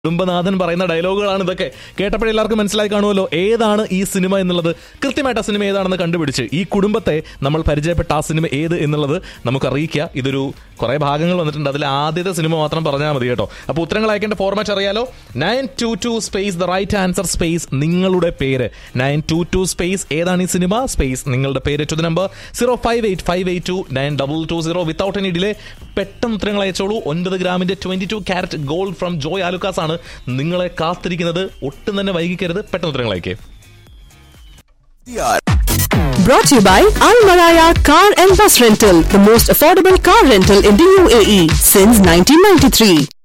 കുടുംബനാഥൻ പറയുന്ന ഡയലോഗുകളാണ് ഇതൊക്കെ കേട്ടപ്പോഴേ എല്ലാവർക്കും മനസ്സിലായി കാണുമല്ലോ ഏതാണ് ഈ സിനിമ എന്നുള്ളത് കൃത്യമായിട്ട് ആ സിനിമ ഏതാണെന്ന് കണ്ടുപിടിച്ച് ഈ കുടുംബത്തെ നമ്മൾ പരിചയപ്പെട്ട ആ സിനിമ ഏത് എന്നുള്ളത് നമുക്ക് അറിയിക്കുക ഇതൊരു കുറെ ഭാഗങ്ങൾ വന്നിട്ടുണ്ട് അതിൽ ആദ്യത്തെ സിനിമ മാത്രം പറഞ്ഞാൽ മതി കേട്ടോ അപ്പോൾ ഉത്തരങ്ങൾ അയക്കേണ്ട ഫോർമാറ്റ് അറിയാലോ nine two two space the right answer space നിങ്ങളുടെ പേര് നയൻ ടു ടു സ്പേസ് ഏതാണ് ഈ സിനിമ സ്പേസ് നിങ്ങളുടെ പേര് to the number zero five eight five eight two nine double two zero without any delay പെട്ടെന്ന് ഉത്തരങ്ങൾ അയച്ചോളൂ ഒൻപത് ഗ്രാമിന്റെ twenty two carat gold from Joy Alukkas ആണ് നിങ്ങളെ കാത്തിരിക്കുന്നത് ഒട്ടും തന്നെ വൈകിക്കരുത് പെട്ടെന്ന് ഉത്തരങ്ങൾ അയക്കേ Brought to you by Al Maraya Car and Bus Rental, the most affordable car rental in the UAE since 1993.